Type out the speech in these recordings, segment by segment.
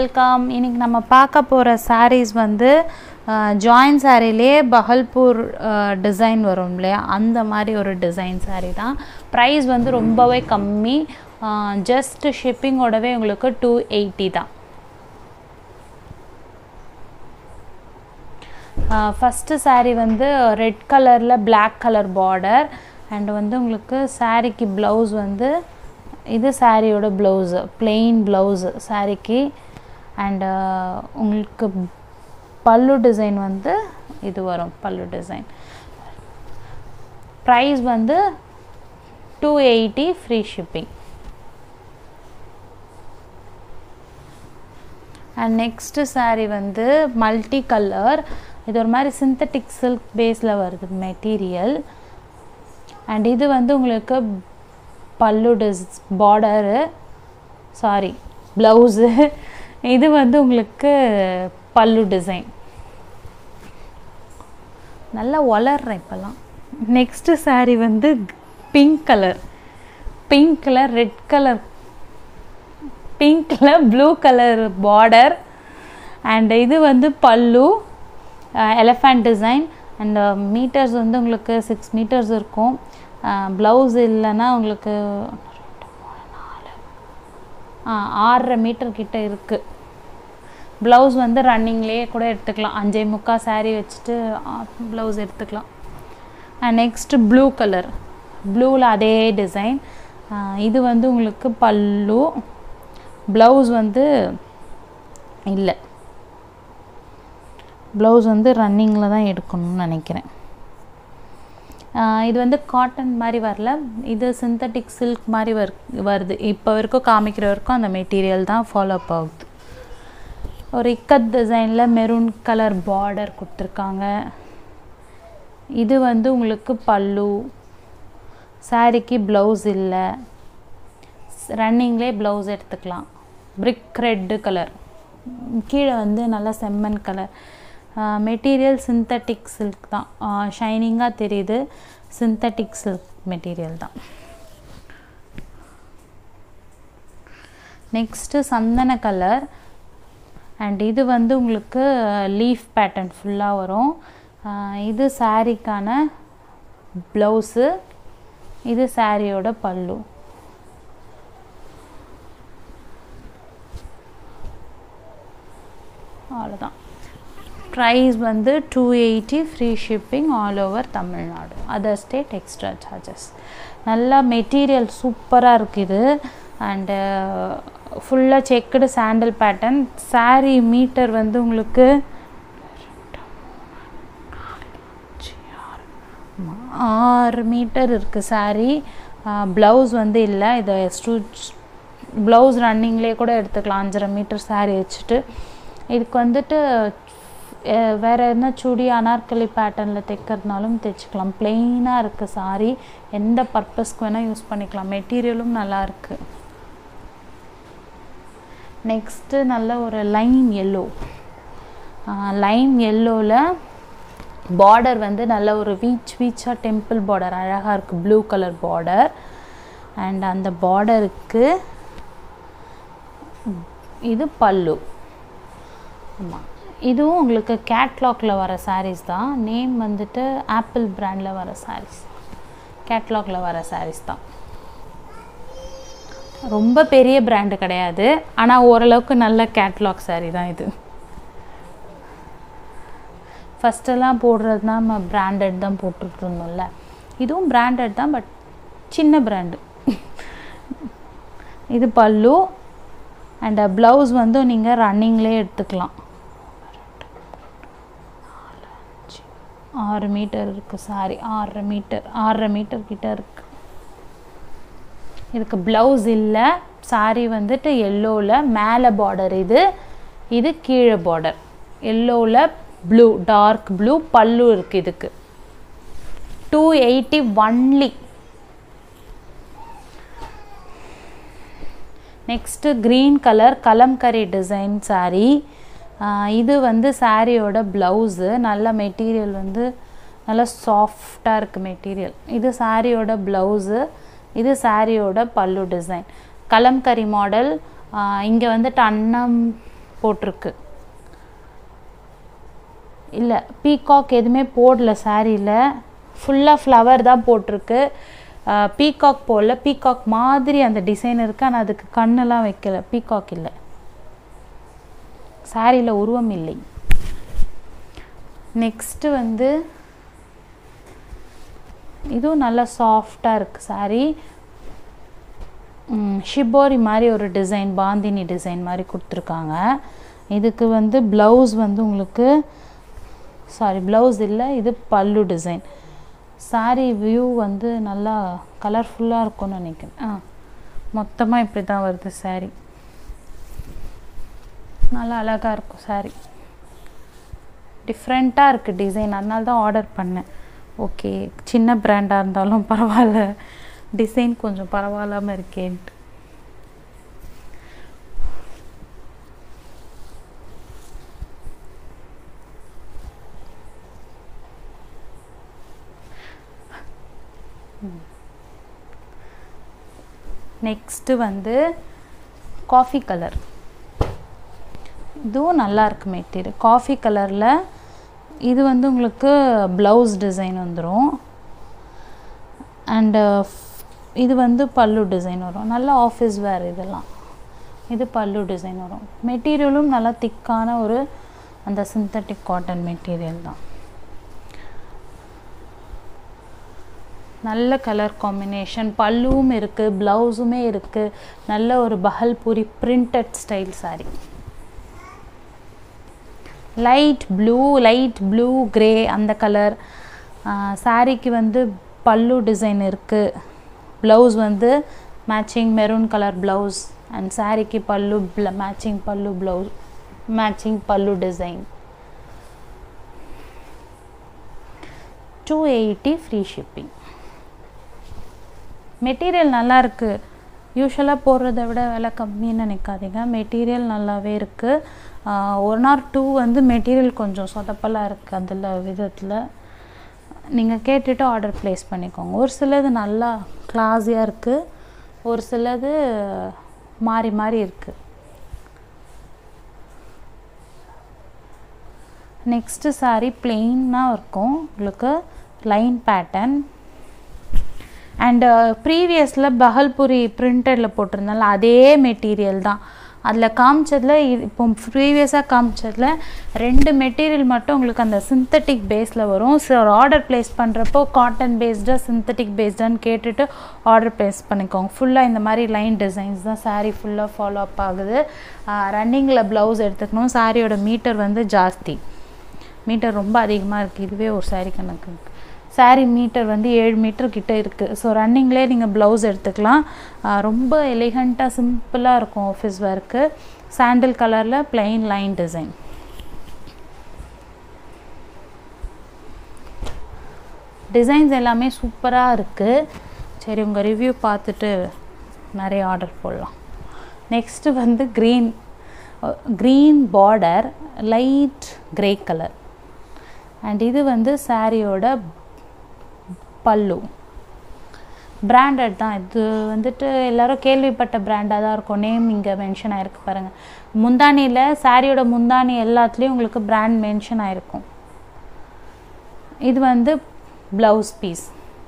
welcome இன்னைக்கு நம்ம பார்க்க போகிற sarees வந்து ஜாயின் சாரீலே பஹல்பூர் டிசைன் வரும் இல்லையா அந்த மாதிரி ஒரு டிசைன் saree தான் ப்ரைஸ் வந்து ரொம்பவே கம்மி ஜஸ்ட் ஷிப்பிங்கோடவே உங்களுக்கு டூ எயிட்டி தான் ஃபஸ்ட்டு saree வந்து ரெட் கலரில் பிளாக் கலர் பார்டர் அண்ட் வந்து உங்களுக்கு சாரீக்கு ப்ளவுஸ் வந்து இது சாரியோட ப்ளவுஸு பிளெயின் ப்ளவுஸு சாரீக்கு அண்டு உங்களுக்கு பல்லு டிசைன் வந்து இது வரும் பல்லு டிசைன் ப்ரைஸ் வந்து two eighty free shipping and next saree வந்து மல்டி கலர் இது ஒரு மாதிரி சிந்தட்டிக் சில்க் பேஸில் வருது மெட்டீரியல் அண்ட் இது வந்து உங்களுக்கு பல்லு டிஸ் பார்டரு சாரி ப்ளவுஸு இது வந்து உங்களுக்கு பல்லு டிசைன் நல்லா வளர்றேன் இப்போல்லாம் நெக்ஸ்ட்டு saree வந்து pink colour pink colour red colour பிங்க்கில் ப்ளூ கலர் பார்டர் அண்ட் இது வந்து பல்லு எலஃபண்ட் டிசைன் அண்ட் மீட்டர்ஸ் வந்து உங்களுக்கு சிக்ஸ் மீட்டர்ஸ் இருக்கும் ப்ளவுஸ் இல்லைன்னா உங்களுக்கு ஆறரை மீட்டர் கிட்ட இருக்குது ப்ளவுஸ் வந்து ரன்னிங்லேயே கூட எடுத்துக்கலாம் அஞ்சே முக்கால் சாரீ வச்சுட்டு ப்ளவுஸ் எடுத்துக்கலாம் அண்ட் நெக்ஸ்ட்டு ப்ளூ கலர் ப்ளூவில் அதே டிசைன் இது வந்து உங்களுக்கு பல்லு ப்ளவுஸ் வந்து இல்லை ப்ளவுஸ் வந்து ரன்னிங்கில் தான் எடுக்கணும்னு நினைக்கிறேன் இது வந்து காட்டன் மாதிரி வரல இது சிந்தட்டிக் சில்க் மாதிரி வர் வருது இப்போ வரைக்கும் காமிக்கிற வரைக்கும் அந்த மெட்டீரியல் தான் ஃபாலோ அப் ஆகுது ஒரு இக்கத் டிசைனில் மெரூன் கலர் பார்டர் கொடுத்துருக்காங்க இது வந்து உங்களுக்கு பல்லு சாரிக்கு ப்ளவுஸ் இல்லை ரன்னிங்லேயே ப்ளவுஸ் எடுத்துக்கலாம் பிரிக் ரெட்டு கலர் கீழே வந்து நல்லா செம்மண் கலர் மெட்டீரியல் சிந்தட்டிக் சில்க் தான் ஷைனிங்காக தெரியுது சிந்தட்டிக் சில்க் மெட்டீரியல் தான் நெக்ஸ்ட்டு சந்தன கலர் அண்ட் இது வந்து உங்களுக்கு லீஃப் பேட்டர்ன் ஃபுல்லாக வரும் இது சாரீக்கான ப்ளவுஸு இது சாரியோட பல்லு அவ்வளோதான் ப்ரைஸ் வந்து two eighty free shipping all over Tamil Nadu other state extra charges நல்லா மெட்டீரியல் சூப்பராக இருக்குது அண்டு ஃபுல்லாக செக்குடு சாண்டில் பேட்டர்ன் சாரீ மீட்டர் வந்து உங்களுக்கு ஆறு மீட்டர் இருக்குது சாரீ ப்ளவுஸ் வந்து இல்லை இதை ஸ்டூச் ப்ளவுஸ் ரன்னிங்லேயே கூட எடுத்துக்கலாம் அஞ்சரை மீட்டர் சாரீ வச்சுட்டு இதுக்கு வந்துட்டு வேறு என்ன சுடி அனார்கலி பேட்டர்னில் தைக்கிறதுனாலும் தைச்சிக்கலாம் பிளெயினாக இருக்குது சாரி எந்த பர்பஸ்க்கு வேணால் யூஸ் பண்ணிக்கலாம் மெட்டீரியலும் நல்லா இருக்குது நெக்ஸ்ட்டு நல்ல ஒரு லைன் எல்லோ லைன் எல்லோவில் பார்டர் வந்து நல்ல ஒரு வீச் வீச்சாக டெம்பிள் பார்டர் அழகாக இருக்குது ப்ளூ கலர் பார்டர் அண்ட் அந்த பார்டருக்கு இது பல்லு ஆமாம் இதுவும் உங்களுக்கு கேட்லாகில் வர சாரீஸ் தான் நேம் வந்துட்டு ஆப்பிள் பிராண்டில் வர சாரீஸ் கேட்லாகில் வர சாரீஸ் தான் ரொம்ப பெரிய பிராண்டு கிடையாது ஆனால் ஓரளவுக்கு நல்ல கேட்லாக் சாரீ தான் இது ஃபஸ்ட்டெல்லாம் போடுறது தான் நம்ம பிராண்டட் தான் போட்டுட்டு இருந்தோம்ல இதுவும் பிராண்டட் தான் பட் சின்ன பிராண்டு இது பல்லு அண்ட் ப்ளவுஸ் வந்து நீங்கள் ரன்னிங்லேயே எடுத்துக்கலாம் ஆறு மீட்டர் இருக்குது சாரி ஆறரை மீட்டர் ஆறரை மீட்டர் கிட்ட இருக்குது இதுக்கு ப்ளவுஸ் இல்லை சாரி வந்துட்டு எல்லோவில் மேலே பார்டர் இது இது கீழே பார்டர் எல்லோவில் ப்ளூ டார்க் ப்ளூ பல்லு இருக்குது இதுக்கு two eighty only next green colour kalamkari design sari இது வந்து சாரியோட ப்ளவுஸு நல்ல மெட்டீரியல் வந்து நல்லா சாஃப்டாக இருக்குது மெட்டீரியல் இது சாரியோட ப்ளவுஸு இது சாரியோட பல்லு டிசைன் கலம்கரி மாடல் இங்கே வந்துட்டு அன்னம் போட்டிருக்கு இல்லை பீகாக் எதுவுமே போடல சாரியில் ஃபுல்லாக ஃப்ளவர் தான் போட்டிருக்கு பீகாக் போடல பீகாக் மாதிரி அந்த டிசைன் இருக்குது ஆனால் அதுக்கு கண்ணெல்லாம் வைக்கல பீகாக் இல்லை சாரியில் உருவம் இல்லை நெக்ஸ்ட்டு வந்து இதுவும் நல்லா சாஃப்டாக இருக்குது சாரி ஷிபோரி மாதிரி ஒரு டிசைன் பாந்தினி டிசைன் மாதிரி கொடுத்துருக்காங்க இதுக்கு வந்து ப்ளவுஸ் வந்து உங்களுக்கு சாரி ப்ளவுஸ் இல்லை இது பல்லு டிசைன் சாரி வியூ வந்து நல்லா கலர்ஃபுல்லாக இருக்கும்னு நினைக்கிறேன் ஆ மொத்தமாக இப்படி தான் வருது சாரி நல்லா அழகாக இருக்கும் சாரி டிஃப்ரெண்ட்டாக இருக்குது டிசைன் அதனால தான் ஆர்டர் பண்ணேன் ஓகே சின்ன பிராண்டாக இருந்தாலும் பரவாயில்ல டிசைன் கொஞ்சம் பரவாயில்லாமல் இருக்கேன்ட்டு நெக்ஸ்ட்டு வந்து காஃபி கலர் இதுவும் நல்லா இருக்கு மெட்டீரியல் காஃபி கலரில் இது வந்து உங்களுக்கு ப்ளவுஸ் டிசைன் வந்துடும் அண்டு இது வந்து பல்லு டிசைன் வரும் நல்ல ஆஃபீஸ் வேர் இதெல்லாம் இது பல்லு டிசைன் வரும் மெட்டீரியலும் நல்லா திக்கான ஒரு அந்த சிந்தட்டிக் காட்டன் மெட்டீரியல் தான் நல்ல கலர் காம்பினேஷன் பல்லுவும் இருக்குது ப்ளவுஸுமே இருக்குது நல்ல ஒரு Bhagalpuri printed style sari light blue light blue grey அந்த கலர் சாரிக்கு வந்து பல்லு டிசைன் இருக்குது ப்ளவுஸ் வந்து matching maroon colour blouse and சாரிக்கு pallu matching pallu blouse matching pallu design two eighty free shipping material நல்லா இருக்குது யூஸ்வலாக போடுறத விட விலை கம்மின்னு நினைக்காதீங்க மெட்டீரியல் நல்லாவே இருக்குது ஒன் ஆர் டூ வந்து மெட்டீரியல் கொஞ்சம் சொதப்பலாக இருக்குது அதில் விதத்தில் நீங்கள் கேட்டுட்டு ஆர்டர் ப்ளேஸ் பண்ணிக்கோங்க ஒரு சிலது நல்லா கிளாஸியாக இருக்குது ஒரு சிலது மாறி மாறி இருக்குது நெக்ஸ்ட்டு சாரீ பிளெயினாக இருக்கும் உங்களுக்கு லைன் பேட்டர்ன் அண்டு ப்ரீவியஸில் பஹல்புரி பிரிண்டடில் போட்டிருந்தால அதே மெட்டீரியல் தான் அதில் காமிச்சதில் இது இப்போ ப்ரீவியஸாக காமிச்சதில் ரெண்டு மெட்டீரியல் மட்டும் உங்களுக்கு அந்த சிந்தட்டிக் பேஸில் வரும் ஸோ ஆர்டர் ப்ளேஸ் பண்ணுறப்போ காட்டன் பேஸ்டாக சிந்தட்டிக் பேஸ்டான்னு கேட்டுட்டு ஆர்டர் ப்ளேஸ் பண்ணிக்கோங்க ஃபுல்லாக இந்த மாதிரி லைன் டிசைன்ஸ் தான் சாரீ ஃபுல்லாக ஃபாலோ அப் ஆகுது ரன்னிங்கில் ப்ளவுஸ் எடுத்துக்கணும் சாரியோட மீட்டர் வந்து ஜாஸ்தி மீட்டர் ரொம்ப அதிகமாக இருக்குது இதுவே ஒரு சாரீ கணக்கு சாரீ மீட்டர் வந்து ஏழு மீட்டர் கிட்ட இருக்குது ஸோ ரன்னிங்லேயே நீங்கள் ப்ளவுஸ் எடுத்துக்கலாம் ரொம்ப எலிகண்ட்டாக சிம்பிளாக இருக்கும் ஆஃபீஸ் ஒர்க்கு சாண்டில் கலரில் பிளெயின் லைன் டிசைன் டிசைன்ஸ் எல்லாமே சூப்பராக இருக்குது சரி உங்கள் ரிவ்யூ பார்த்துட்டு நிறைய ஆர்டர் போடலாம் நெக்ஸ்ட்டு வந்து green green border light grey colour and இது வந்து சாரியோட பல்லு பிராண்டட் தான் இது வந்துட்டு எல்லோரும் கேள்விப்பட்ட பிராண்டாக தான் இருக்கும் நேம் இங்கே மென்ஷன் ஆகிருக்கு பாருங்கள் முந்தானியில் சாரியோட முந்தானி எல்லாத்துலேயும் உங்களுக்கு பிராண்ட் மென்ஷன் ஆகிருக்கும் இது வந்து ப்ளவுஸ் பீஸ்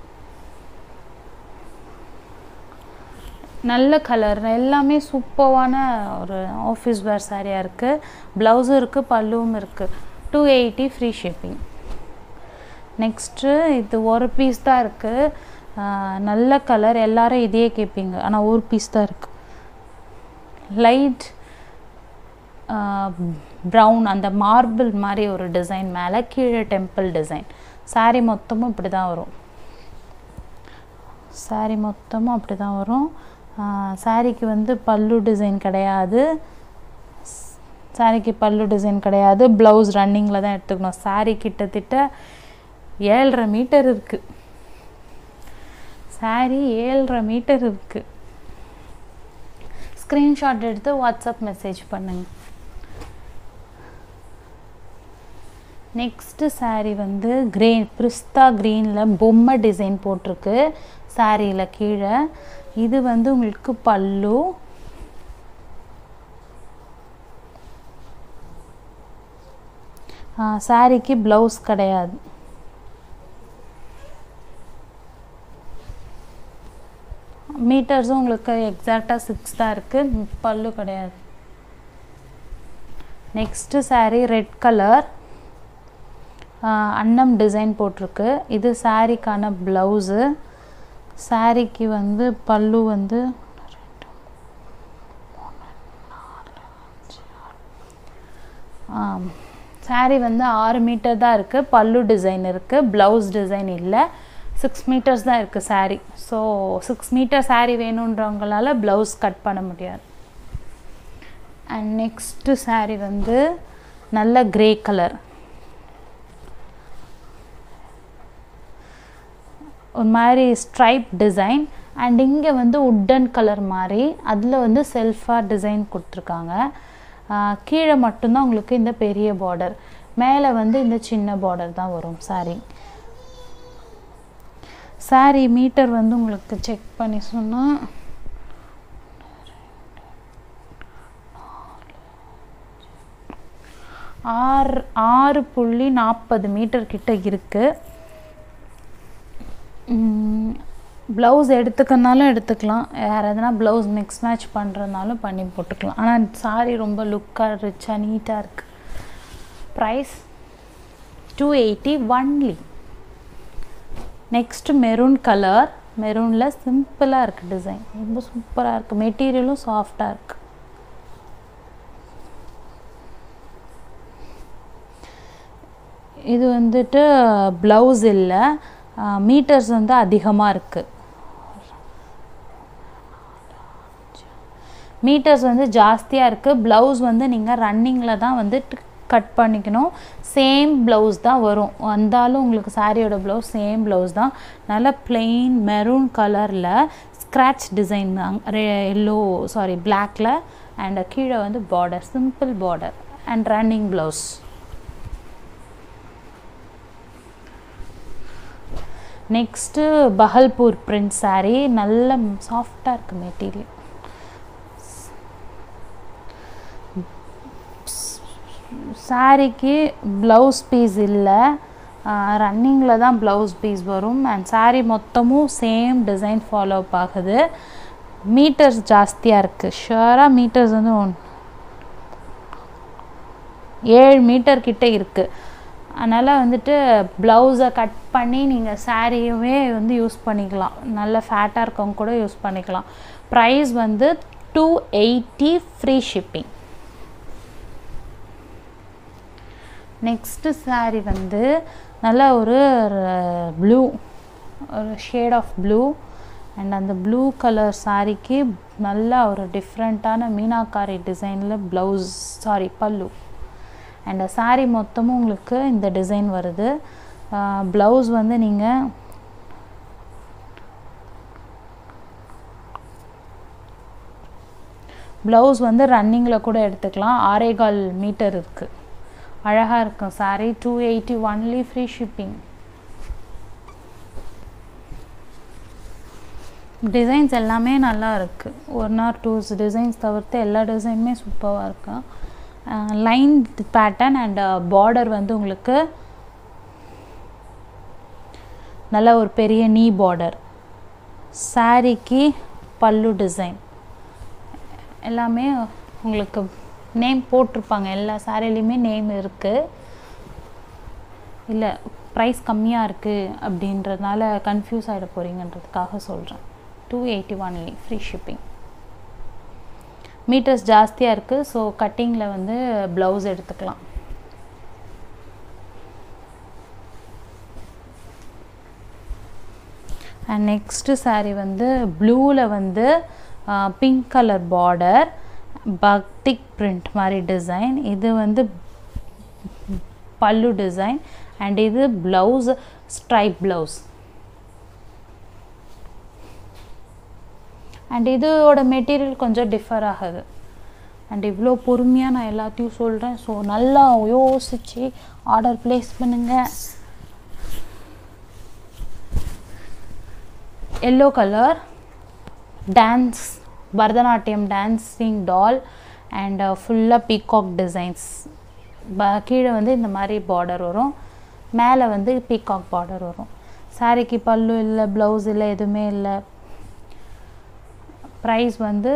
நல்ல கலர் எல்லாமே சூப்பரான ஒரு ஆஃபீஸ் வேர் சாரியாக இருக்குது ப்ளவுஸும் இருக்குது பல்லுவும் இருக்குது two eighty free shipping next இது ஒரு பீஸ் தான் இருக்குது நல்ல கலர் எல்லாரும் இதையே கேட்பீங்க ஆனால் ஒரு பீஸ் தான் இருக்குது லைட் ப்ரௌன் அந்த மார்பிள் மாதிரி ஒரு டிசைன் மேலே கீழே டெம்பிள் டிசைன் சாரீ மொத்தமும் இப்படி தான் வரும் சாரீ மொத்தமும் அப்படி தான் வரும் சாரீக்கு வந்து பல்லு டிசைன் கிடையாது சாரீக்கு பல்லு டிசைன் கிடையாது ப்ளவுஸ் ரன்னிங்கில் தான் எடுத்துக்கணும் சாரீ கிட்டத்தட்ட ஏழரை மீட்டர் இருக்குது சாரீ ஏழரை மீட்டர் இருக்குது ஸ்க்ரீன்ஷாட் எடுத்து வாட்ஸ்அப் மெசேஜ் பண்ணுங்க நெக்ஸ்ட்டு சாரீ வந்து கிரீன் பிரிஸ்தா க்ரீனில் பொம்மை டிசைன் போட்டிருக்கு சாரியில் கீழே இது வந்து உங்களுக்கு பல்லு சாரீக்கு ப்ளவுஸ் கிடையாது மீட்டர்ஸும் உங்களுக்கு எக்ஸாக்டாக சிக்ஸ் தான் இருக்குது பல்லு கிடையாது நெக்ஸ்ட்டு saree ரெட் கலர் அன்னம் டிசைன் போட்டிருக்கு இது சாரீக்கான ப்ளவுஸு சாரீக்கு வந்து பல்லு வந்து saree வந்து ஆறு மீட்டர் தான் இருக்குது பல்லு டிசைன் இருக்குது ப்ளவுஸ் டிசைன் இல்லை சிக்ஸ் மீட்டர்ஸ் தான் இருக்குது saree so six metre saree வேணுன்றவங்களால ப்ளவுஸ் கட் பண்ண முடியாது அண்ட் நெக்ஸ்ட்டு saree வந்து நல்ல கிரே கலர் ஒரு மாதிரி ஸ்ட்ரைப் டிசைன் அண்ட் இங்கே வந்து உட்டன் கலர் மாதிரி அதில் வந்து செல்ஃபாக டிசைன் கொடுத்துருக்காங்க ஆஹ் கீழே மட்டும்தான் உங்களுக்கு இந்த பெரிய பார்டர் மேலே வந்து இந்த சின்ன பார்டர் தான் வரும் saree saree மீட்டர் வந்து உங்களுக்கு செக் பண்ணி சொன்னால் ஆறு ஆறு புள்ளி நாற்பது மீட்டர் கிட்ட இருக்குது ப்ளவுஸ் எடுத்துக்கனாலும் எடுத்துக்கலாம் வேறு எதனா ப்ளவுஸ் மிக்ஸ் மேட்ச் பண்ணுறதுனாலும் பண்ணி போட்டுக்கலாம் ஆனால் சாரி ரொம்ப லுக்காக ரிச்சாக நீட்டாக இருக்குது price two eighty only next maroon colour மெரூனில் சிம்பிளாக இருக்குது டிசைன் ரொம்ப சூப்பராக இருக்குது மெட்டீரியலும் சாஃப்டாக இருக்குது இது வந்துட்டு ப்ளவுஸ் இல்லை மீட்டர்ஸ் வந்து அதிகமாக இருக்குது மீட்டர்ஸ் வந்து ஜாஸ்தியாக இருக்குது ப்ளவுஸ் வந்து நீங்கள் ரன்னிங்கில் தான் வந்து கட் பண்ணிக்கணும் சேம் ப்ளவுஸ் தான் வரும் வந்தாலும் உங்களுக்கு சாரியோட ப்ளவுஸ் சேம் ப்ளவுஸ் தான் நல்ல பிளெயின் மெரூன் கலரில் ஸ்க்ராட்ச் டிசைன் எல்லோ சாரி பிளாக்ல அண்ட் கீழே வந்து border simple border and running blouse next Bhagalpur print saree நல்ல சாஃப்டாக இருக்குது மெட்டீரியல் சாரிக்கு ப்ளவுஸ் பீஸ் இல்லை ரன்னிங்கில் தான் ப்ளவுஸ் பீஸ் வரும் அண்ட் saree மொத்தமும் சேம் டிசைன் ஃபாலோ அப் ஆகுது மீட்டர்ஸ் ஜாஸ்தியாக இருக்குது ஷுவராக மீட்டர்ஸ் வந்து ஒன் ஏழு மீட்டர் கிட்ட இருக்குது அதனால் வந்துட்டு ப்ளவுஸை கட் பண்ணி நீங்கள் சாரியுமே வந்து யூஸ் பண்ணிக்கலாம் நல்ல ஃபேட்டாக இருக்கவங்க கூட யூஸ் பண்ணிக்கலாம் ப்ரைஸ் வந்து two eighty free shipping next saree வந்து நல்ல ஒரு ப்ளூ ஒரு ஷேட் ஆஃப் ப்ளூ அண்ட் அந்த ப்ளூ கலர் சாரிக்கு நல்ல ஒரு டிஃப்ரெண்ட்டான மீனாக்காரி டிசைனில் blouse sari pallu and saree மொத்தமும் உங்களுக்கு இந்த டிசைன் வருது ப்ளவுஸ் வந்து நீங்கள் ப்ளவுஸ் வந்து ரன்னிங்கில் கூட எடுத்துக்கலாம் ஆரேகால் மீட்டர் இருக்குது அழகாக இருக்கும் saree two eighty only free shipping designs எல்லாமே நல்லா இருக்குது ஒன் ஆர் டூ டிசைன்ஸ் தவிர்த்து எல்லா டிசைனுமே சூப்பராக இருக்கு லைன் பேட்டர்ன் அண்ட் பார்டர் வந்து உங்களுக்கு நல்ல ஒரு பெரிய நீ பார்டர் சாரிக்கு பல்லு டிசைன் எல்லாமே உங்களுக்கு நேம் போட்டிருப்பாங்க எல்லா சாரிலையுமே நேம் இருக்குது இல்லை ப்ரைஸ் கம்மியாக இருக்குது அப்படின்றதுனால கன்ஃபியூஸ் ஆகிட போகிறீங்கன்றதுக்காக சொல்கிறேன் two eighty only free shipping metres ஜாஸ்தியாக இருக்குது ஸோ கட்டிங்கில் வந்து ப்ளவுஸ் எடுத்துக்கலாம் அண்ட் நெக்ஸ்ட்டு saree வந்து ப்ளூவில் வந்து pink colour border batik print மாதிரி டிசைன் இது வந்து பல்லு டிசைன் அண்ட் இது ப்ளவுஸ் ஸ்ட்ரைப் ப்ளவுஸ் அண்ட் இதோட மெட்டீரியல் கொஞ்சம் டிஃபர் ஆகுது அண்ட் இவ்வளோ பொறுமையாக நான் எல்லாத்தையும் சொல்கிறேன் ஸோ நல்லா யோசித்து ஆர்டர் ப்ளேஸ் பண்ணுங்கள் yellow colour dance Bharatanatyam dancing doll and ஃபுல்லாக பீகாக் டிசைன்ஸ் ப- கீழே வந்து இந்த மாதிரி பார்டர் வரும் மேலே வந்து பீகாக் பார்டர் வரும் சாரிக்கு பல்லு இல்லை ப்ளவுஸ் இல்லை எதுவுமே இல்லை ப்ரைஸ் வந்து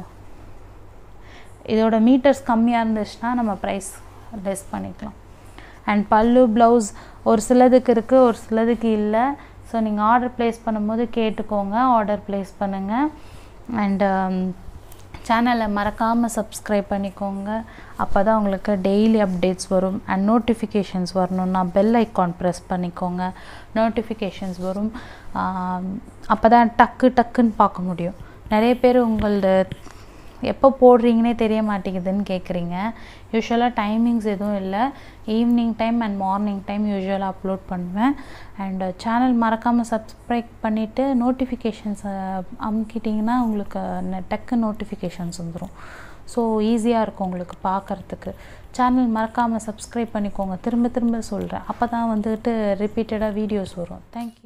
இதோட மீட்டர்ஸ் கம்மியாக இருந்துச்சுன்னா நம்ம ப்ரைஸ் லெஸ் பண்ணிக்கலாம் அண்ட் பல்லு ப்ளவுஸ் ஒரு சிலதுக்கு இருக்குது ஒரு சிலதுக்கு இல்லை ஸோ நீங்கள் ஆர்டர் ப்ளேஸ் பண்ணும்போது கேட்டுக்கோங்க ஆர்டர் ப்ளேஸ் பண்ணுங்கள் அண்டு சேனலை மறக்காமல் சப்ஸ்கிரைப் பண்ணிக்கோங்க அப்போ தான் உங்களுக்கு டெய்லி அப்டேட்ஸ் வரும் அண்ட் நோட்டிஃபிகேஷன்ஸ் வரணும்னா பெல் ஐக்கான் ப்ரெஸ் பண்ணிக்கோங்க நோட்டிஃபிகேஷன்ஸ் வரும் அப்போ தான் டக்கு டக்குன்னு பார்க்க முடியும் நிறைய பேர் உங்களோட எப்போ போடுறீங்கன்னே தெரிய மாட்டேங்குதுன்னு கேட்குறீங்க யூஸ்வலாக டைமிங்ஸ் எதுவும் இல்லை evening time and morning time யூஸ்வலாக அப்லோட் பண்ணுவேன் அண்ட் சேனல் மறக்காமல் சப்ஸ்கிரைப் பண்ணிவிட்டு நோட்டிஃபிகேஷன்ஸை அமுக்கிட்டிங்கன்னா உங்களுக்கு ந- டக்கு நோட்டிஃபிகேஷன்ஸ் வந்துடும் ஸோ ஈஸியாக இருக்கும் உங்களுக்கு பார்க்குறதுக்கு சேனல் மறக்காமல் சப்ஸ்கிரைப் பண்ணிக்கோங்க திரும்ப திரும்ப சொல்கிறேன் அப்போ தான் வந்துட்டு ரிப்பீட்டடாக வீடியோஸ் வரும் தேங்க்யூ